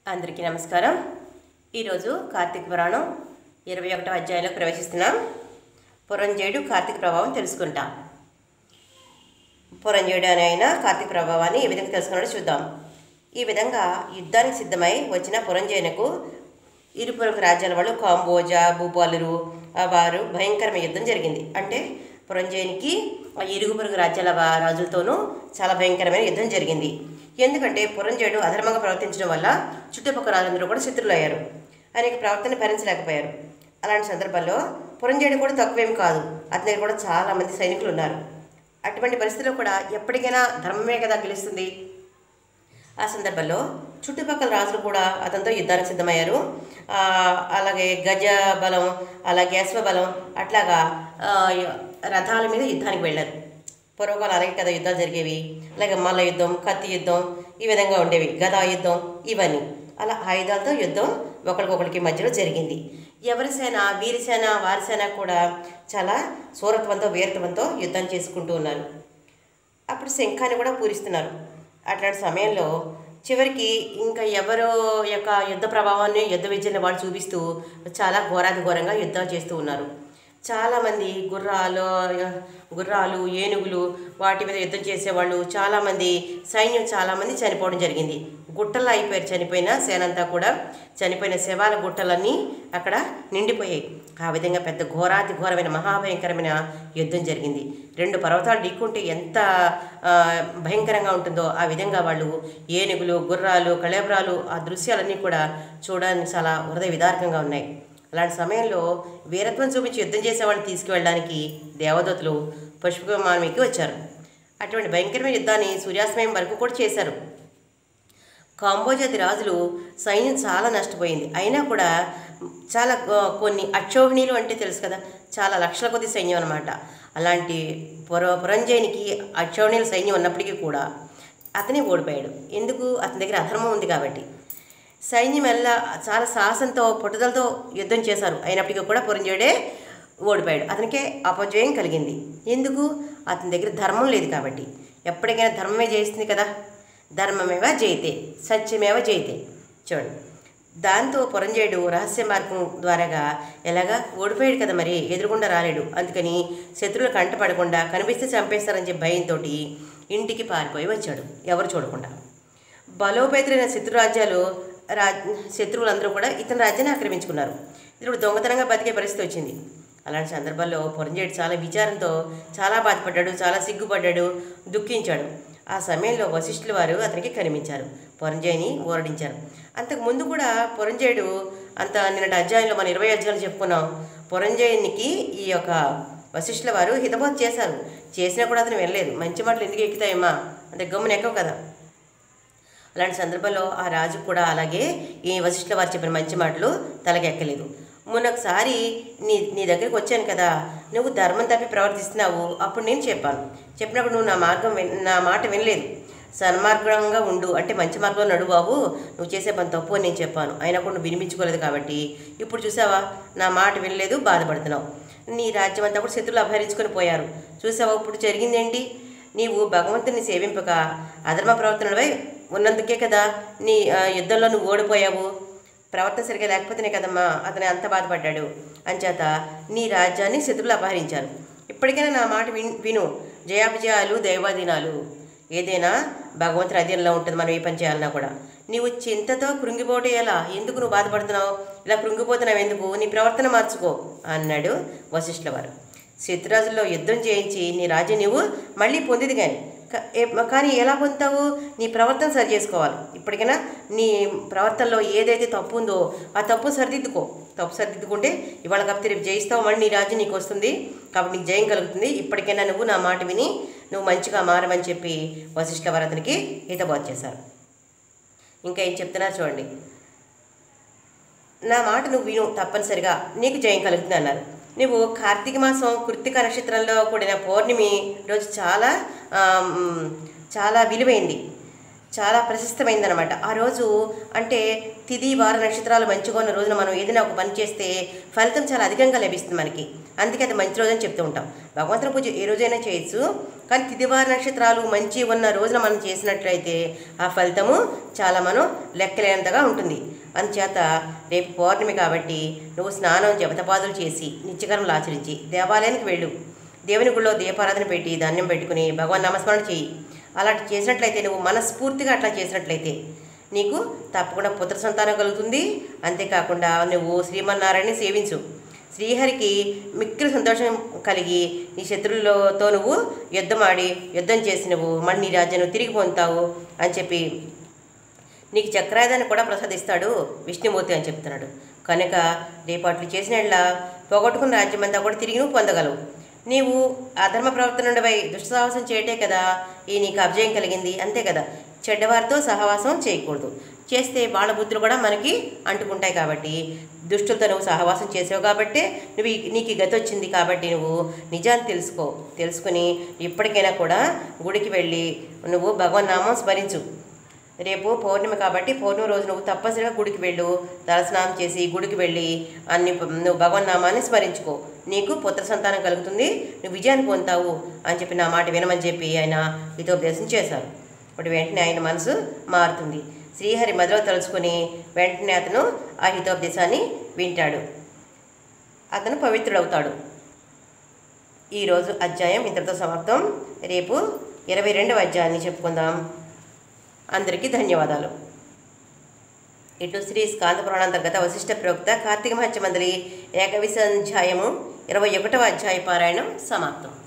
అందరికీ నమస్కారం ఈరోజు కార్తీక పురాణం ఇరవై ఒకటో అధ్యాయంలో ప్రవేశిస్తున్నాం పురంజేయుడు కార్తీక ప్రభావం తెలుసుకుంటాం పురంజేయుడు అని అయిన కార్తీక ప్రభావాన్ని ఏ విధంగా తెలుసుకున్నాడో చూద్దాం ఈ విధంగా యుద్ధానికి సిద్ధమై వచ్చిన పురంజయునకు ఇరుపురకు రాజ్యాల వాళ్ళు కాంబోజా భూపాలురు ఆ వారు భయంకరమైన యుద్ధం జరిగింది అంటే పురంజయునికి ఆ ఇరుగు పొరుగు రాజ్యాల వా- రాజులతోనూ చాలా భయంకరమైన యుద్ధం జరిగింది ఎందుకంటే పురంజయుడు అధర్మంగా ప్రవర్తించడం వల్ల చుట్టుపక్కల రాజులందరూ కూడా శత్రులు అయ్యారు అనేక ప్రవర్తన భరించలేకపోయారు అలాంటి సందర్భంలో పురంజయుడు కూడా తక్కువేం కాదు అతని దగ్గర కూడా చాలా మంది సైనికులు ఉన్నారు అటువంటి పరిస్థితుల్లో కూడా ఎప్పటికైనా ధర్మమే కదా గెలుస్తుంది ఆ సందర్భంలో చుట్టుపక్కల రాజులు కూడా అతనితో యుద్ధానికి సిద్ధమయ్యారు ఆ, అలాగే గజ బలం అలాగే అశ్వ బలం అట్లాగా ఆ, రథాల మీద యుద్ధానికి వెళ్ళారు పూర్వకాలం అలాగే కదా యుద్ధాలు జరిగేవి అలాగే మల్ల యుద్ధం కత్తి యుద్ధం ఈ విధంగా ఉండేవి గదా యుద్ధం ఇవన్నీ అలా ఆయుధాలతో యుద్ధం ఒకరికొకరికి మధ్యలో జరిగింది ఎవరి సేన వీరి సేన వారి సేన కూడా చాలా సూరత్వంతో వీరత్వంతో యుద్ధం చేసుకుంటూ ఉన్నారు అప్పుడు శంఖాన్ని కూడా పూరిస్తున్నారు అట్లాంటి సమయంలో చివరికి ఇంకా ఎవరో యొక్క యుద్ధ ప్రభావాన్ని యుద్ధ విద్యని వాళ్ళు చూపిస్తూ చాలా ఘోరాతి ఘోరంగా యుద్ధాలు చేస్తూ ఉన్నారు చాలామంది గుర్రాలు గుర్రాలు ఏనుగులు వాటి మీద యుద్ధం చేసేవాళ్ళు చాలామంది సైన్యం చాలామంది చనిపోవడం జరిగింది గుట్టల్లో అయిపోయారు చనిపోయిన సేనంతా కూడా చనిపోయిన శవాల గుట్టలన్నీ అక్కడ నిండిపోయాయి ఆ విధంగా పెద్ద ఘోరాతి ఘోరమైన మహాభయంకరమైన యుద్ధం జరిగింది రెండు పర్వతాలు ఢీక్కుంటే ఎంత ఆ, భయంకరంగా ఉంటుందో ఆ విధంగా వాళ్ళు ఏనుగులు గుర్రాలు కళేబరాలు ఆ దృశ్యాలన్నీ కూడా చూడడానికి చాలా హృదయ విదారకంగా ఉన్నాయి అలాంటి సమయంలో వీరత్వం చూపించి యుద్ధం చేసే వాళ్ళని తీసుకువెళ్ళడానికి దేవదూతలు పుష్పక విమానంకి వచ్చారు అటువంటి భయంకరమైన యుద్ధాన్ని సూర్యాస్తమయం వరకు కూడా చేశారు కాంబోజాతి రాజులు సైన్యం చాలా నష్టపోయింది అయినా కూడా చాలా ఆ, కొన్ని అక్షోహిణీలు అంటే తెలుసు కదా చాలా లక్షల కొద్ది సైన్యం అనమాట అలాంటి పుర పురంజయునికి అక్షోహిణీల సైన్యం ఉన్నప్పటికీ కూడా అతనే ఓడిపోయాడు ఎందుకు అతని దగ్గర అధర్మం ఉంది కాబట్టి సైన్యం ఎలా చాలా సాహసంతో పట్టుదలతో యుద్ధం చేశారు అయినప్పటికీ కూడా పురంజయుడే ఓడిపోయాడు అతనికే అపజయం కలిగింది ఎందుకు అతని దగ్గర ధర్మం లేదు కాబట్టి ఎప్పటికైనా ధర్మమే జయిస్తుంది కదా ధర్మమేవ జయితే సత్యమేవ జయితే చూడండి దాంతో పురంజయుడు రహస్య మార్గం ద్వారాగా ఎలాగా ఓడిపోయాడు కదా మరి ఎదురుగుండా రాలేడు అందుకని శత్రువులు కంటపడకుండా కనిపిస్తే చంపేస్తారని చెప్పి భయంతో ఇంటికి పారిపోయి వచ్చాడు ఎవరు చూడకుండా బలోపేతులైన శత్రురాజ్యాలు రా శత్రువులందరూ కూడా ఇతని రాజ్యాన్ని ఆక్రమించుకున్నారు ఇప్పుడు దొంగతనంగా బతికే పరిస్థితి వచ్చింది అలాంటి సందర్భాల్లో పురంజయుడు చాలా విచారంతో చాలా బాధపడ్డాడు చాలా సిగ్గుపడ్డాడు దుఃఖించాడు ఆ సమయంలో వశిష్ఠుల వారు అతనికి కనిపించారు పురంజయుని ఓరడించారు అంతకు ముందు కూడా పురంజయుడు అంత నిన్నటి అధ్యాయంలో మన ఇరవై అధ్యాయులు చెప్పుకున్నాం పురంజయునికి ఈ యొక్క వశిష్ఠుల వారు హితబోధ చేశారు చేసినా కూడా అతను వెళ్ళలేదు మంచి మాటలు ఎందుకు ఎక్కుతాయమ్మా అంటే గమ్మున ఎక్కవు కదా అలాంటి సందర్భంలో ఆ రాజు కూడా అలాగే ఈ వశిష్ఠుల వారు చెప్పిన మంచి మాటలు తలకెక్కలేదు మొన్నొకసారి నీ నీ దగ్గరికి వచ్చాను కదా నువ్వు ధర్మం తప్పి ప్రవర్తిస్తున్నావు అప్పుడు నేను చెప్పాను చెప్పినప్పుడు నువ్వు నా మార్గం విన్ నా మాట వినలేదు సన్మార్గంగా ఉండు అంటే మంచి మార్గంలో నడు బాబు నువ్వు చేసే పని తప్పు అని నేను చెప్పాను అయినా కూడా నువ్వు వినిపించుకోలేదు కాబట్టి ఇప్పుడు చూసావా నా మాట వినలేదు బాధపడుతున్నావు నీ రాజ్యం అంతా కూడా శత్రులు అపహరించుకొని పోయారు చూసావా ఇప్పుడు జరిగిందేంటి నీవు భగవంతుని సేవింపక అధర్మ ప్రవర్తనపై ఉన్నందుకే కదా నీ ఆ, యుద్ధంలో నువ్వు ఓడిపోయావు ప్రవర్తన సరిగా లేకపోతేనే కదమ్మా అతను అంత బాధపడ్డాడు అంచేత నీ రాజ్యాన్ని శత్రువులు అపహరించారు ఇప్పటికైనా నా మాట విన్ విను జయాపజయాలు దైవాధీనాలు ఏదైనా భగవంతుని అధీనంలో ఉంటుంది మనం ఏ పని చేయాలన్నా కూడా నీవు చింతతో కృంగిపోవటం ఎలా ఎందుకు నువ్వు బాధపడుతున్నావు ఇలా కృంగిపోతున్నావు ఎందుకు నీ ప్రవర్తన మార్చుకో అన్నాడు వశిష్ఠుల వారు శత్రురాజుల్లో యుద్ధం చేయించి నీ రాజ్యం నీవు మళ్ళీ పొందిది కానీ క- ఏ- కానీ ఎలా పొందుతావు నీ ప్రవర్తన సరి చేసుకోవాలి ఇప్పటికైనా నీ ప్రవర్తనలో ఏదైతే తప్పు ఉందో ఆ తప్పు సరిదిద్దుకో తప్పు సరిదిద్దుకుంటే ఇవాళ కాకపోతే రేపు జయిస్తావు మళ్ళీ నీ రాజ్యం నీకు వస్తుంది కాబట్టి నీకు జయం కలుగుతుంది ఇప్పటికైనా నువ్వు నా మాట విని నువ్వు మంచిగా మారమని చెప్పి వశిష్ఠ వారు అతనికి హితబోధ చేశారు ఇంకా ఏం చెప్తున్నారు చూడండి నా మాట నువ్వు విను తప్పనిసరిగా నీకు జయం కలుగుతుంది అన్నారు నువ్వు కార్తీక మాసం కృత్తిక నక్షత్రంలో కూడిన పౌర్ణమి రోజు చాలా ఆ, మ్, చాలా విలువైంది చాలా ప్రశస్తమైందనమాట ఆ రోజు అంటే తిది వార నక్షత్రాలు మంచిగా ఉన్న రోజున మనం ఏదైనా ఒక పని చేస్తే ఫలితం చాలా అధికంగా లభిస్తుంది మనకి అందుకే అది మంచి రోజు అని చెప్తూ ఉంటాం భగవంతుని పూజ ఏ రోజైనా చేయొచ్చు కానీ తిదివార నక్షత్రాలు మంచి ఉన్న రోజున మనం చేసినట్లయితే ఆ ఫలితము చాలా మనం లెక్కలేనంతగా ఉంటుంది అందుచేత రేపు పౌర్ణమి కాబట్టి నువ్వు స్నానం జపతపాదులు చేసి నిత్యకర్మలు ఆచరించి దేవాలయానికి వెళ్ళు దేవుని గుళ్ళో దీపారాధన పెట్టి ధాన్యం పెట్టుకుని భగవాన్ నామస్మరణ చెయ్యి అలా చేసినట్లయితే నువ్వు మనస్ఫూర్తిగా అట్లా చేసినట్లయితే నీకు తప్పకుండా పుత్ర సంతానం కలుగుతుంది అంతేకాకుండా నువ్వు శ్రీమన్నారాయణని సేవించు శ్రీహరికి మిక్కిలి సంతోషం కలిగి నీ శత్రువులతో నువ్వు యుద్ధమాడి యుద్ధం చేసి నువ్వు మళ్ళీ నీ రాజ్యం నువ్వు తిరిగి పొందుతావు అని చెప్పి నీకు చక్రాయుధాన్ని కూడా ప్రసాదిస్తాడు విష్ణుమూర్తి అని చెప్తున్నాడు కనుక రేపు అట్లు చేసిన పోగొట్టుకున్న రాజ్యం అంతా కూడా తిరిగి నువ్వు పొందగలవు నీవు అధర్మ ప్రవర్తన నుండిపై దుష్ట సాహసం చేయటే కదా ఈ నీకు అభ్యయం కలిగింది అంతే కదా చెడ్డవారితో సహవాసం చేయకూడదు చేస్తే వాళ్ళ బుద్ధులు కూడా మనకి అంటుకుంటాయి కాబట్టి దుష్టులతో నువ్వు సహవాసం చేసావు కాబట్టి నువ్వు ఈ- నీకు ఈ గతి వచ్చింది కాబట్టి నువ్వు నిజాన్ని తెలుసుకో తెలుసుకుని ఇప్పటికైనా కూడా గుడికి వెళ్ళి నువ్వు భగవన్ నామం స్మరించు రేపు పౌర్ణమి కాబట్టి పౌర్ణమి రోజు నువ్వు తప్పనిసరిగా గుడికి వెళ్ళు తలస్నానం చేసి గుడికి వెళ్ళి అన్ని నువ్వు భగవన్ నామాన్ని స్మరించుకో నీకు పుత్ర సంతానం కలుగుతుంది నువ్వు విజయాన్ని పొందుతావు అని చెప్పి నా మాట వినమని చెప్పి ఆయన హితోపదేశం చేశారు ఇప్పుడు వెంటనే ఆయన మనసు మారుతుంది శ్రీహరి మదిలో తలుచుకుని వెంటనే అతను ఆ హితోపదేశాన్ని వింటాడు అతను పవిత్రుడవుతాడు ఈరోజు అధ్యాయం ఇంతటితో సమాప్తం రేపు ఇరవై రెండవ అధ్యాయాన్ని చెప్పుకుందాం అందరికీ ధన్యవాదాలు ఇటు శ్రీ స్కాంద పురాణాంతర్గత వశిష్ఠ ప్రోక్త కార్తీక మహత్యమందరి ఏకవిశ అధ్యాయము ఇరవై ఒకటవ అధ్యాయ పారాయణం సమాప్తం